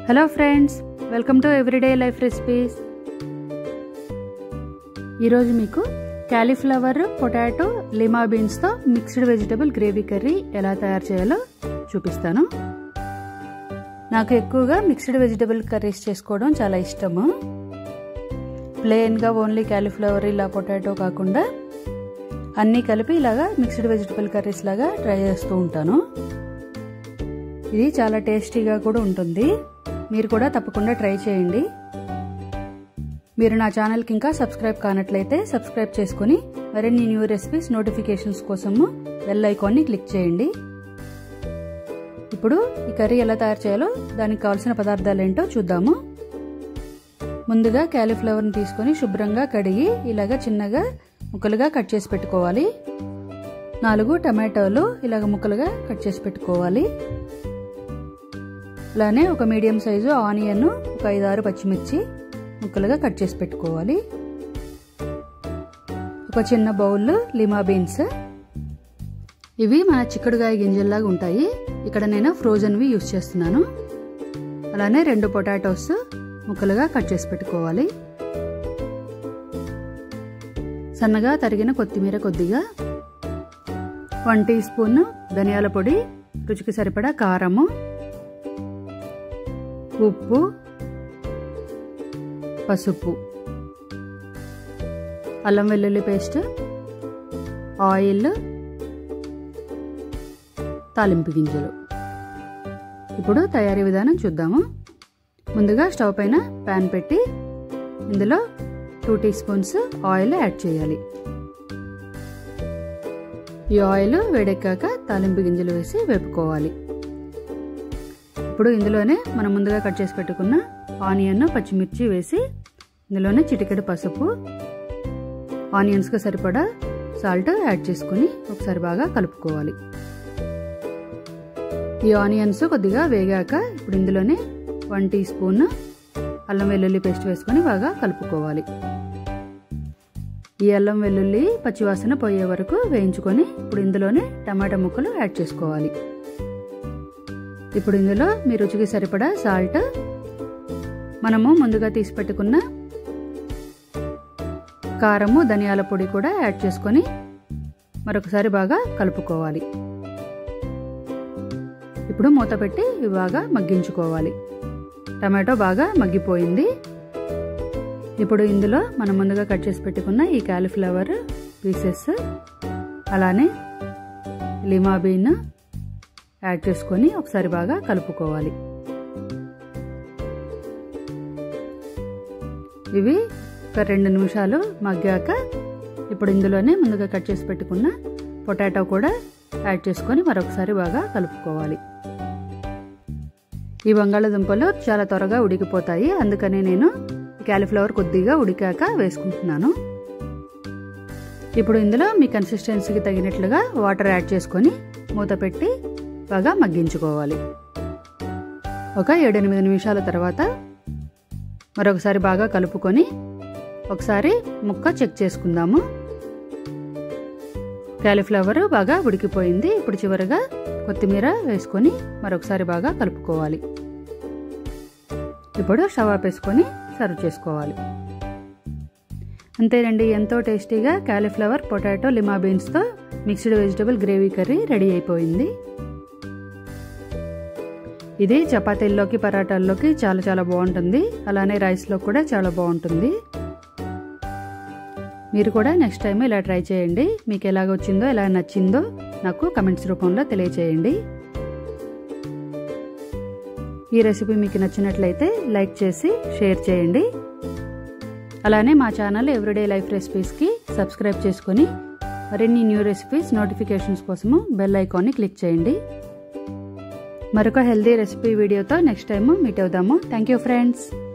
hello friends welcome to everyday life recipes ఈరోజు మీకు cauliflower potato lima బీన్స్తో mixed vegetable gravy curry ఎలా తయారు చేయాలో చూపిస్తాను నాకు ఎక్కువగా మిక్స్డ్ వెజిటబుల్ కర్రీస్ చేసుకోవడం చాలా ఇష్టము ప్లెయిన్గా ఓన్లీ క్యాలీఫ్లవర్ ఇలా పొటాటో కాకుండా అన్నీ కలిపి ఇలాగా మిక్స్డ్ వెజిటబుల్ కర్రీస్ లాగా ట్రై చేస్తూ ఉంటాను ఇది చాలా టేస్టీగా కూడా ఉంటుంది మీరు కూడా తప్పకుండా ట్రై చేయండి మీరు నా ఛానల్కి ఇంకా సబ్స్క్రైబ్ కానట్లయితే సబ్స్క్రైబ్ చేసుకుని మరిన్ని న్యూ రెసిపీస్ నోటిఫికేషన్స్ కోసము బెల్ ఐకాన్ని క్లిక్ చేయండి ఇప్పుడు ఈ కర్రీ ఎలా తయారు చేయాలో దానికి కావాల్సిన పదార్థాలు ఏంటో చూద్దాము ముందుగా క్యాలీఫ్లవర్ని తీసుకొని శుభ్రంగా కడిగి ఇలాగ చిన్నగా ముక్కలుగా కట్ చేసి పెట్టుకోవాలి నాలుగు టమాటోలు ఇలాగ ముక్కలుగా కట్ చేసి పెట్టుకోవాలి అలానే ఒక మీడియం సైజు ఆనియన్ ఒక ఐదారు పచ్చిమిర్చి ముక్కలుగా కట్ చేసి పెట్టుకోవాలి ఒక చిన్న బౌల్ లిమా బీన్స్ ఇవి మన చిక్కుడుగాయ గింజల్లాగా ఉంటాయి ఇక్కడ నేను ఫ్రోజన్వి యూస్ చేస్తున్నాను అలానే రెండు పొటాటోస్ ముక్కలుగా కట్ చేసి పెట్టుకోవాలి సన్నగా తరిగిన కొత్తిమీర కొద్దిగా వన్ టీ స్పూన్ ధనియాల పొడి రుచికి సరిపడా కారము ఉప్పు పసుపు అల్లం వెల్లుల్లి పేస్ట్ ఆయిల్ తాలింపు గింజలు ఇప్పుడు తయారీ విధానం చూద్దాము ముందుగా స్టవ్ పైన ప్యాన్ పెట్టి ఇందులో two teaspoons oil add చేయాలి ఈ ఆయిల్ వేడెక్కాక తాలింపు గింజలు వేసి వేపుకోవాలి ఇప్పుడు ఇందులోనే మనం ముందుగా కట్ చేసి పెట్టుకున్న ఆనియన్ పచ్చిమిర్చి వేసి ఇందులోనే చిటికెడు పసుపు ఆనియన్స్కి సరిపడా సాల్ట్ యాడ్ చేసుకుని ఒకసారి బాగా కలుపుకోవాలి ఈ ఆనియన్స్ కొద్దిగా వేగాక ఇప్పుడు ఇందులోనే వన్ టీ స్పూన్ అల్లం వెల్లుల్లి పేస్ట్ వేసుకొని బాగా కలుపుకోవాలి ఈ అల్లం వెల్లుల్లి పచ్చివాసన పోయే వరకు వేయించుకొని ఇప్పుడు ఇందులోనే టమాటా ముక్కలు యాడ్ చేసుకోవాలి ఇప్పుడు ఇందులో మీ రుచికి సరిపడా సాల్ట్ మనము ముందుగా తీసి పెట్టుకున్న కారము ధనియాల పొడి కూడా యాడ్ చేసుకొని మరొకసారి బాగా కలుపుకోవాలి ఇప్పుడు మూత పెట్టి బాగా మగ్గించుకోవాలి టమాటో బాగా మగ్గిపోయింది ఇప్పుడు ఇందులో మనం ముందుగా కట్ చేసి పెట్టుకున్న ఈ కాలీఫ్లవర్ పీసెస్ అలానే లిమా బీన్ యాడ్ చేసుకొని ఒకసారి బాగా కలుపుకోవాలి ఇవి ఒక రెండు నిమిషాలు మగ్గాక ఇప్పుడు ఇందులోనే ముందుగా కట్ చేసి పెట్టుకున్న పొటాటో కూడా యాడ్ చేసుకొని మరొకసారి బాగా కలుపుకోవాలి ఈ బంగాళదుంపలు చాలా త్వరగా ఉడికిపోతాయి అందుకని నేను క్యాలీఫ్లవర్ కొద్దిగా ఉడికాక వేసుకుంటున్నాను ఇప్పుడు ఇందులో మీ కన్సిస్టెన్సీకి తగినట్లుగా వాటర్ యాడ్ చేసుకొని మూత పెట్టి బాగా మగ్గించుకోవాలి ఒక ఏడెనిమిది నిమిషాల తర్వాత మరొకసారి బాగా కలుపుకొని ఒకసారి ముక్క చెక్ చేసుకుందాము క్యాలీఫ్లవర్ బాగా ఉడికిపోయింది ఇప్పుడు చివరిగా కొత్తిమీర వేసుకొని మరొకసారి బాగా కలుపుకోవాలి ఇప్పుడు స్టవ్ ఆపేసుకొని సర్వ్ చేసుకోవాలి అంతేనండి ఎంతో టేస్టీగా క్యాలీఫ్లవర్ పొటాటో లిమా బీన్స్తో mixed vegetable gravy curry ready అయిపోయింది ఇది చపాతీల్లోకి పరాటాల్లోకి చాలా చాలా బాగుంటుంది అలానే రైస్లో కూడా చాలా బాగుంటుంది మీరు కూడా నెక్స్ట్ టైం ఇలా ట్రై చేయండి మీకు ఎలాగ వచ్చిందో ఎలా నచ్చిందో నాకు కమెంట్స్ రూపంలో తెలియచేయండి ఈ రెసిపీ మీకు నచ్చినట్లయితే లైక్ చేసి షేర్ చేయండి అలానే మా ఛానల్ ఎవ్రీడే లైఫ్ రెసిపీస్కి సబ్స్క్రైబ్ చేసుకొని మరిన్ని న్యూ రెసిపీస్ నోటిఫికేషన్స్ కోసము బెల్ ఐకాన్ని క్లిక్ చేయండి మరొక హెల్దీ రెసిపీ వీడియోతో నెక్స్ట్ టైం మీట్ అవుదాము థ్యాంక్ యూ ఫ్రెండ్స్